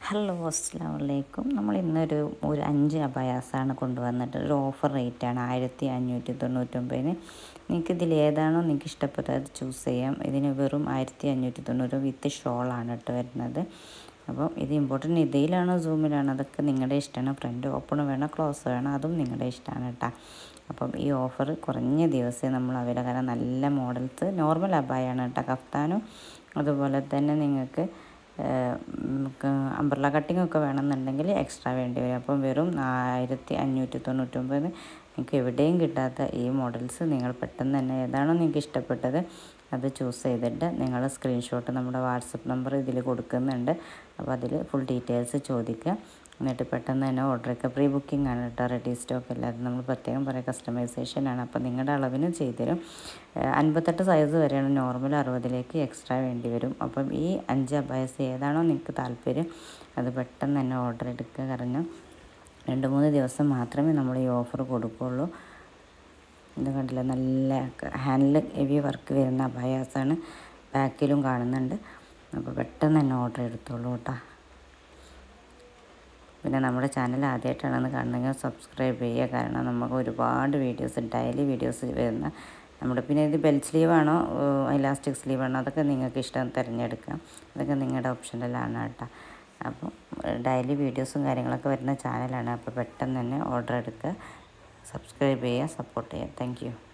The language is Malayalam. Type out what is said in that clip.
ഹലോ അസ്സാം വലൈക്കും നമ്മൾ ഇന്നൊരു ഒരു അഞ്ച് അബയാസാണ് കൊണ്ടുവന്നിട്ട് ഒരു ഓഫർ റേറ്റാണ് ആയിരത്തി അഞ്ഞൂറ്റി തൊണ്ണൂറ്റൊമ്പതിന് നിങ്ങൾക്ക് ഇതിൽ ഏതാണോ നിങ്ങൾക്ക് ഇഷ്ടപ്പെട്ടത് അത് ചൂസ് ചെയ്യാം ഇതിന് വെറും ആയിരത്തി അഞ്ഞൂറ്റി തൊണ്ണൂറ് വിത്ത് ഷോളാണ് കേട്ടോ വരുന്നത് അപ്പം ഇത് ഇമ്പോർട്ടൻ്റ് ഇതിലാണോ സൂമിലാണോ അതൊക്കെ നിങ്ങളുടെ ഇഷ്ടമാണ് ഫ്രണ്ട് ഓപ്പൺ വേണോ ക്ലോസ് വേണോ അതും നിങ്ങളുടെ ഇഷ്ടമാണ് കേട്ടോ അപ്പം ഈ ഓഫർ കുറഞ്ഞ ദിവസമേ നമ്മൾ അവൈലബിൾ കാരണം നല്ല മോഡൽസ് നോർമൽ അബായാണ് കേട്ടോ കഫ്താനും അതുപോലെ തന്നെ നിങ്ങൾക്ക് അംബ്രല കട്ടിംഗ് ഒക്കെ വേണമെന്നുണ്ടെങ്കിൽ എക്സ്ട്രാ വേണ്ടി വരും അപ്പം വെറും ആയിരത്തി അഞ്ഞൂറ്റി തൊണ്ണൂറ്റൊമ്പത് നിങ്ങൾക്ക് എവിടെയും കിട്ടാത്ത ഈ മോഡൽസ് നിങ്ങൾ പെട്ടെന്ന് തന്നെ ഏതാണോ നിങ്ങൾക്ക് ഇഷ്ടപ്പെട്ടത് അത് ചൂസ് ചെയ്തിട്ട് നിങ്ങൾ സ്ക്രീൻഷോട്ട് നമ്മുടെ വാട്സപ്പ് നമ്പർ ഇതിൽ കൊടുക്കുന്നുണ്ട് അപ്പോൾ അതിൽ ഫുൾ ഡീറ്റെയിൽസ് ചോദിക്കുക എന്നിട്ട് പെട്ടെന്ന് തന്നെ ഓർഡറൊക്കെ പ്രീ ബുക്കിംഗ് ആണ് കേട്ടോ റെഡി സ്റ്റോക്ക് അല്ലാതെ നമ്മൾ പ്രത്യേകം പറയാം കസ്റ്റമൈസേഷൻ ആണ് അപ്പോൾ നിങ്ങളുടെ അളവിന് ചെയ്തുതരും അൻപത്തെട്ട് സൈസ് വരെയാണ് നോർമൽ അറുപതിലേക്ക് എക്സ്ട്രാ വേണ്ടി വരും അപ്പം ഈ അഞ്ച് അബായസ് ഏതാണോ നിങ്ങൾക്ക് താല്പര്യം അത് പെട്ടെന്ന് തന്നെ ഓർഡർ എടുക്കുക കാരണം രണ്ട് മൂന്ന് ദിവസം മാത്രമേ നമ്മൾ ഈ ഓഫർ കൊടുക്കുകയുള്ളൂ ഇത് കണ്ടില്ല നല്ല ഹാൻഡിൽ ഹെവി വർക്ക് വരുന്ന അബായാസാണ് ബാക്കിലും കാണുന്നുണ്ട് അപ്പോൾ പെട്ടെന്ന് തന്നെ ഓർഡർ എടുത്തോളൂ കേട്ടോ പിന്നെ നമ്മുടെ ചാനൽ ആദ്യമായിട്ടാണെന്ന് കാണുന്നെങ്കിൽ സബ്സ്ക്രൈബ് ചെയ്യുക കാരണം നമുക്ക് ഒരുപാട് വീഡിയോസ് ഡെയിലി വീഡിയോസ് വരുന്ന നമ്മുടെ പിന്നെ ഇത് ബെൽ സ്ലീവാണോ ഇലാസ്റ്റിക് സ്ലീവാണോ അതൊക്കെ നിങ്ങൾക്ക് ഇഷ്ടം തിരഞ്ഞെടുക്കാം അതൊക്കെ നിങ്ങളുടെ ഓപ്ഷനിലാണ് കേട്ടോ അപ്പോൾ ഡെയിലി വീഡിയോസും കാര്യങ്ങളൊക്കെ വരുന്ന ചാനലാണ് അപ്പോൾ പെട്ടെന്ന് തന്നെ ഓർഡർ എടുക്കുക സബ്സ്ക്രൈബ് ചെയ്യുക സപ്പോർട്ട് ചെയ്യുക താങ്ക്